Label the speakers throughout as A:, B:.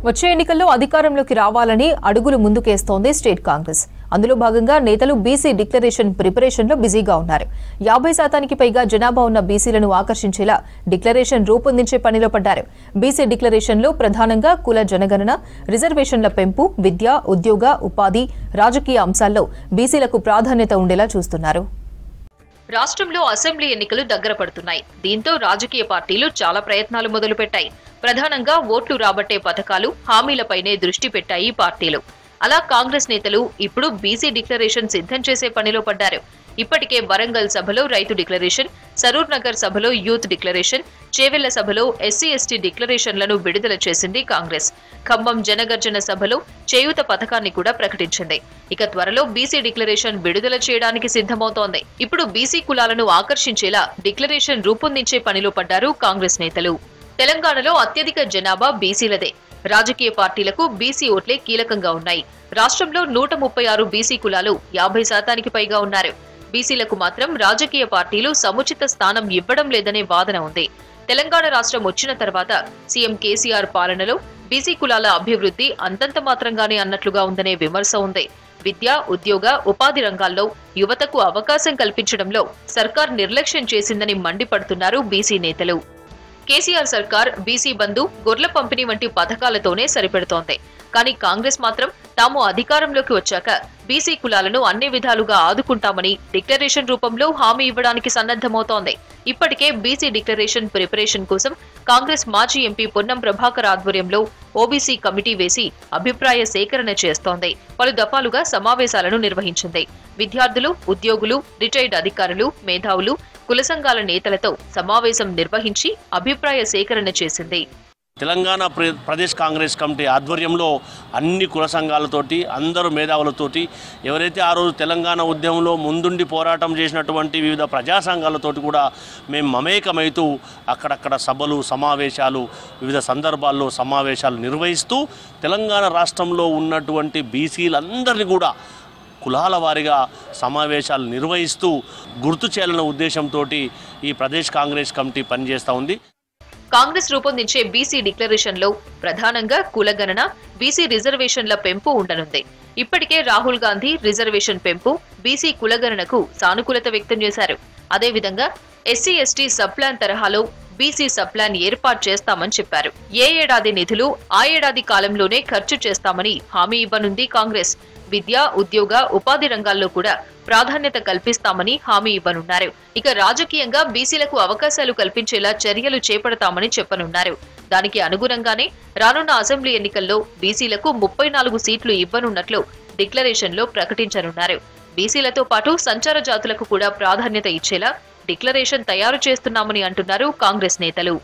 A: వచ్చే ఎన్నికల్లో అధికారంలోకి రావాలని అడుగులు ముందుకేస్తోంది స్టేట్ కాంగ్రెస్ అందులో భాగంగా నేతలు బీసీ డిక్లరేషన్ ప్రిపరేషన్లో బిజీగా ఉన్నారు యాభై శాతానికి పైగా జనాభా ఉన్న బీసీలను ఆకర్షించేలా డిక్లరేషన్ రూపొందించే పనిలో పడ్డారు బీసీ డిక్లరేషన్లో ప్రధానంగా కుల జనగణన రిజర్వేషన్ల పెంపు విద్య ఉద్యోగ ఉపాధి రాజకీయ అంశాల్లో బీసీలకు ప్రాధాన్యత ఉండేలా చూస్తున్నారు రాష్ట్రంలో అసెంబ్లీ ఎన్నికలు దగ్గర పడుతున్నాయి దీంతో రాజకీయ పార్టీలు చాలా ప్రయత్నాలు మొదలుపెట్టాయి ప్రధానంగా ఓట్లు రాబట్టే పథకాలు హామీలపైనే దృష్టి పెట్టాయి పార్టీలు అలా కాంగ్రెస్ నేతలు ఇప్పుడు బీసీ డిక్లరేషన్ సిద్ధం చేసే పనిలో పడ్డారు ఇప్పటికే వరంగల్ సభలో రైతు డిక్లరేషన్ సరూర్ నగర్ సభలో యూత్ డిక్లరేషన్ చేవెళ్ల సభలో ఎస్సీ ఎస్టీ డిక్లరేషన్లను విడుదల చేసింది కాంగ్రెస్ ఖమ్మం జనగర్జన సభలో చేయూత పథకాన్ని కూడా ప్రకటించింది ఇక త్వరలో బీసీ డిక్లరేషన్ విడుదల చేయడానికి సిద్ధమవుతోంది ఇప్పుడు బీసీ కులాలను ఆకర్షించేలా డిక్లరేషన్ రూపొందించే పనిలో పడ్డారు కాంగ్రెస్ నేతలు తెలంగాణలో అత్యధిక జనాభా బీసీలదే రాజకీయ పార్టీలకు బీసీ ఓట్లే కీలకంగా ఉన్నాయి రాష్ట్రంలో నూట ముప్పై ఆరు బీసీ కులాలు యాభై శాతానికి పైగా ఉన్నారు బీసీలకు మాత్రం రాజకీయ పార్టీలు సముచిత స్థానం ఇవ్వడం లేదనే వాదన ఉంది తెలంగాణ రాష్ట్రం వచ్చిన తర్వాత సీఎం కేసీఆర్ పాలనలో బీసీ కులాల అభివృద్ధి అంతంత మాత్రంగానే అన్నట్లుగా ఉందనే విమర్శ ఉంది విద్య ఉద్యోగ ఉపాధి రంగాల్లో యువతకు అవకాశం కల్పించడంలో సర్కార్ నిర్లక్ష్యం చేసిందని మండిపడుతున్నారు బీసీ నేతలు కేసీఆర్ సర్కార్ బీసీ బంధు గొర్రెల పంపిణీ వంటి పథకాలతోనే సరిపెడుతోంది కానీ కాంగ్రెస్ మాత్రం తాము అధికారంలోకి వచ్చాక బీసీ కులాలను అన్ని విధాలుగా ఆదుకుంటామని డిక్లరేషన్ రూపంలో హామీ ఇవ్వడానికి సన్నద్ధమవుతోంది ఇప్పటికే బీసీ డిక్లరేషన్ ప్రిపరేషన్ కోసం కాంగ్రెస్ మాజీ ఎంపీ పొన్నం ప్రభాకర్ ఆధ్వర్యంలో ఓబీసీ కమిటీ వేసి అభిప్రాయ సేకరణ చేస్తోంది పలు దఫాలుగా సమావేశాలను నిర్వహించింది విద్యార్థులు ఉద్యోగులు రిటైర్డ్ అధికారులు మేధావులు కుల సంఘాల నేతలతో సమావేశం నిర్వహించి అభిప్రాయ సేకరణ చేసింది
B: తెలంగాణ ప్ర- ప్రదేశ్ కాంగ్రెస్ కమిటీ ఆధ్వర్యంలో అన్ని కుల సంఘాలతోటి అందరూ మేధావులతోటి ఎవరైతే ఆ రోజు తెలంగాణ ఉద్యమంలో ముందుండి పోరాటం చేసినటువంటి వివిధ ప్రజా సంఘాలతోటి కూడా మేము మమేకమైతూ అక్కడక్కడ సభలు సమావేశాలు వివిధ సందర్భాల్లో సమావేశాలు నిర్వహిస్తూ తెలంగాణ రాష్ట్రంలో ఉన్నటువంటి బీసీలందరినీ కూడా కులాల వారీగా సమావేశాలు నిర్వహిస్తూ గుర్తు చేయాలన్న ఉద్దేశంతో ఈ ప్రదేశ్ కాంగ్రెస్ కమిటీ పనిచేస్తూ ఉంది
A: కాంగ్రెస్ రూపొందించే బీసీ డిక్లరేషన్ లో ప్రధానంగా కులగణన బీసీ రిజర్వేషన్ల పెంపు ఉండనుంది ఇప్పటికే రాహుల్ గాంధీ రిజర్వేషన్ పెంపు బీసీ కులగణనకు సానుకూలత వ్యక్తం చేశారు అదేవిధంగా ఎస్సీ ఎస్టీ సబ్ ప్లాన్ తరహాలో బీసీ సబ్ ప్లాన్ ఏర్పాటు చేస్తామని చెప్పారు ఏ ఏడాది నిధులు ఆ ఏడాది కాలంలోనే ఖర్చు చేస్తామని హామీ ఇవ్వనుంది కాంగ్రెస్ విద్య ఉద్యోగ ఉపాధి రంగాల్లో కూడా ప్రాధాన్యత కల్పిస్తామని హామీ ఇవ్వనున్నారు ఇక రాజకీయంగా బీసీలకు అవకాశాలు కల్పించేలా చర్యలు చేపడతామని చెప్పనున్నారు దానికి అనుగుణంగానే రానున్న అసెంబ్లీ ఎన్నికల్లో బీసీలకు ముప్పై నాలుగు సీట్లు ఇవ్వనున్నట్లు డిక్లరేషన్లో ప్రకటించనున్నారు బీసీలతో పాటు సంచార జాతులకు కూడా ప్రాధాన్యత ఇచ్చేలా డిక్లరేషన్ తయారు చేస్తున్నామని అంటున్నారు కాంగ్రెస్ నేతలు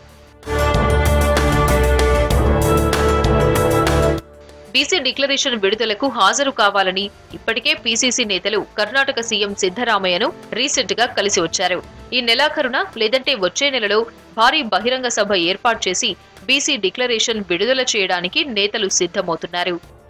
A: బీసీ డిక్లరేషన్ విడుదలకు హాజరు కావాలని ఇప్పటికే పీసీసీ నేతలు కర్ణాటక సీఎం సిద్ధరామయ్యను రీసెంట్ గా కలిసి వచ్చారు ఈ నెలాఖరున లేదంటే వచ్చే నెలలో భారీ బహిరంగ సభ ఏర్పాటు చేసి బీసీ డిక్లరేషన్ విడుదల చేయడానికి నేతలు సిద్ధమవుతున్నారు